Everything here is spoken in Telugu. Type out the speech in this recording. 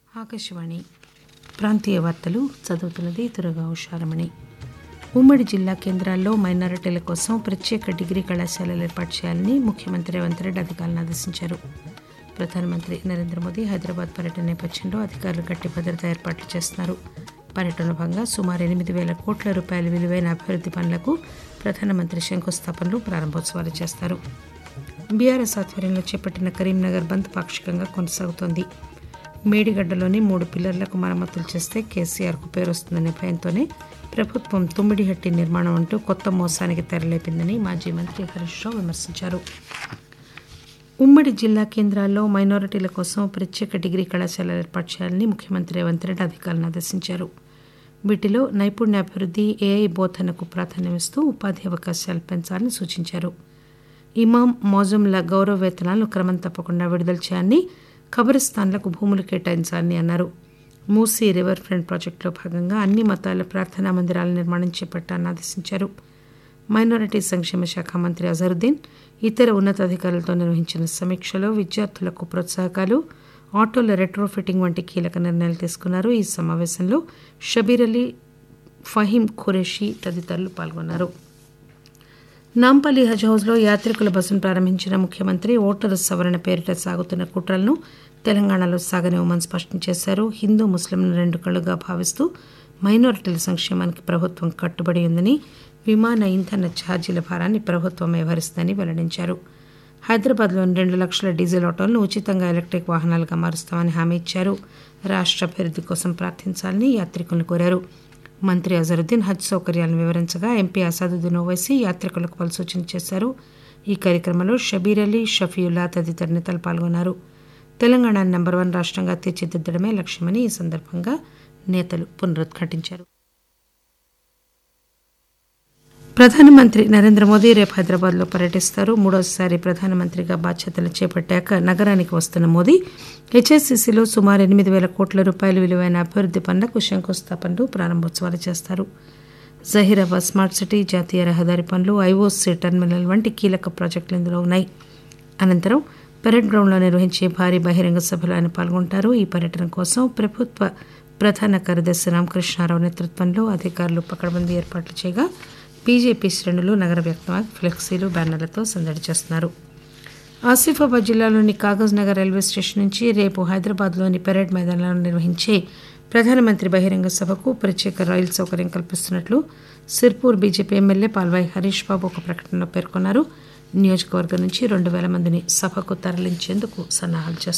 ఆకాశవాణి ప్రాంతీయ వార్తలు చదువుతున్నది తురగా ఉషారమణి ఉమ్మడి జిల్లా కేంద్రాల్లో మైనారిటీల కోసం ప్రత్యేక డిగ్రీ కళాశాలలు ఏర్పాటు చేయాలని ముఖ్యమంత్రి రేవంత్ రెడ్డి అధికారులను ఆదేశించారు ప్రధానమంత్రి నరేంద్ర మోదీ హైదరాబాద్ పర్యటన నేపథ్యంలో అధికారులు గట్టి భద్రతా ఏర్పాట్లు చేస్తున్నారు పర్యటనలో భాగంగా సుమారు ఎనిమిది వేల కోట్ల రూపాయల విలువైన అభివృద్ది పనులకు ప్రధానమంత్రి శంకుస్థాపనలు ప్రారంభోత్సవాలు చేస్తారు బీఆర్ఎస్ ఆధ్వర్యంలో చేపట్టిన కరీంనగర్ బంద్ పాక్షికంగా కొనసాగుతోంది మేడిగడ్డలోని మూడు పిల్లర్లకు మరమ్మతులు చేస్తే కేసీఆర్కు పేరు వస్తుందనే భయంతోనే ప్రభుత్వం తుమ్మిడిహట్టి నిర్మాణం అంటూ కొత్త మోసానికి తెరలేపిందని మాజీ మంత్రి హరీష్ రావు విమర్శించారు ఉమ్మడి జిల్లా కేంద్రాల్లో మైనారిటీల కోసం ప్రత్యేక డిగ్రీ కళాశాలలు ఏర్పాటు చేయాలని ముఖ్యమంత్రి రేవంత్ రెడ్డి అధికారులను ఆదేశించారు వీటిలో నైపుణ్యాభివృద్ధి ఏఐ బోధనకు ప్రాధాన్యమిస్తూ ఉపాధి అవకాశాలు పెంచాలని సూచించారు ఇమాం మౌజుంల గౌరవ వేతనాలను క్రమం తప్పకుండా విడుదల చేయాలని ఖబరిస్తాన్లకు భూములు కేటాయించాలని అన్నారు మూసీ రివర్ ఫ్రంట్ ప్రాజెక్టులో భాగంగా అన్ని మతాల ప్రార్థనా మందిరాల నిర్మాణం చేపట్టాలని ఆదేశించారు మైనారిటీ సంక్షేమ శాఖ మంత్రి అజరుద్దీన్ ఇతర ఉన్నతాధికారులతో నిర్వహించిన సమీక్షలో విద్యార్థులకు ప్రోత్సాహకాలు ఆటోల రెట్రోఫిట్టింగ్ వంటి కీలక నిర్ణయాలు తీసుకున్నారు ఈ సమావేశంలో షబీర్ అలీ ఫహీం ఖురేషి తదితరులు పాల్గొన్నారు నాంపల్లి హజ్ హౌస్లో యాత్రికుల బస్సును ప్రారంభించిన ముఖ్యమంత్రి ఓటరు సవరణ పేరిట సాగుతున్న కుట్రలను తెలంగాణలో సాగనివ్వమని స్పష్టం చేశారు హిందూ ముస్లింలను రెండు కళ్లుగా భావిస్తూ మైనారిటీల సంక్షేమానికి ప్రభుత్వం కట్టుబడి ఉందని విమాన ఇంధన ఛార్జీల భారాన్ని ప్రభుత్వం వ్యవహరిస్తుందని వెల్లడించారు హైదరాబాద్లోని రెండు లక్షల డీజిల్ ఆటోలను ఉచితంగా ఎలక్ట్రిక్ వాహనాలుగా మారుస్తామని హామీ ఇచ్చారు రాష్ట్ర అభివృద్ధి కోసం ప్రార్థించాలని యాత్రికులను కోరారు మంత్రి అజరుద్దీన్ హజ్ సౌకర్యాలను వివరించగా ఎంపీ అసాదుద్దీన్ ఓవైసీ యాత్రికులకు పలు సూచన చేశారు ఈ కార్యక్రమంలో షబీర్ అలీ షఫీయుల్లా తదితర నేతలు పాల్గొన్నారు తెలంగాణ నెంబర్ వన్ రాష్ట్రంగా తీర్చిదిద్దడమే లక్ష్యమని ఈ సందర్భంగా నేతలు పునరుద్ఘాటించారు ప్రధానమంత్రి నరేంద్ర మోదీ రేపు హైదరాబాద్లో పర్యటిస్తారు మూడోసారి ప్రధానమంత్రిగా బాధ్యతలు చేపట్టాక నగరానికి వస్తున్న మోదీ హెచ్ఎస్సీసీలో సుమారు ఎనిమిది వేల కోట్ల రూపాయల విలువైన అభివృద్ది పనులకు శంకుస్థాపనలు ప్రారంభోత్సవాలు చేస్తారు జహీరాబాద్ స్మార్ట్ సిటీ జాతీయ రహదారి పనులు ఐఓసీ టెర్మినల్ వంటి కీలక ప్రాజెక్టులు ఇందులో ఉన్నాయి అనంతరం పెరెడ్ గ్రౌండ్లో నిర్వహించే భారీ బహిరంగ సభలో ఆయన పాల్గొంటారు ఈ పర్యటన కోసం ప్రభుత్వ ప్రధాన కార్యదర్శి రామకృష్ణారావు నేతృత్వంలో అధికారులు పకడ్బందీ ఏర్పాట్లు చేయగా బీజేపీ శ్రేణులు నగర వ్యాప్తంగా ఫ్లెక్సీలు బ్యానర్లతో సందడి చేస్తున్నారు ఆసిఫాబాద్ జిల్లాలోని కాగజ్ నగర్ రైల్వే స్టేషన్ నుంచి రేపు హైదరాబాద్లోని పెరేడ్ మైదానంలో నిర్వహించే ప్రధానమంత్రి బహిరంగ సభకు ప్రత్యేక రైలు సౌకర్యం కల్పిస్తున్నట్లు సిర్పూర్ బీజేపీ ఎమ్మెల్యే పాల్వాయి హరీష్ బాబు ఒక ప్రకటనలో పేర్కొన్నారు నియోజకవర్గం నుంచి రెండు వేల మందిని సభకు తరలించేందుకు సన్నాహాలు చేస్తున్నారు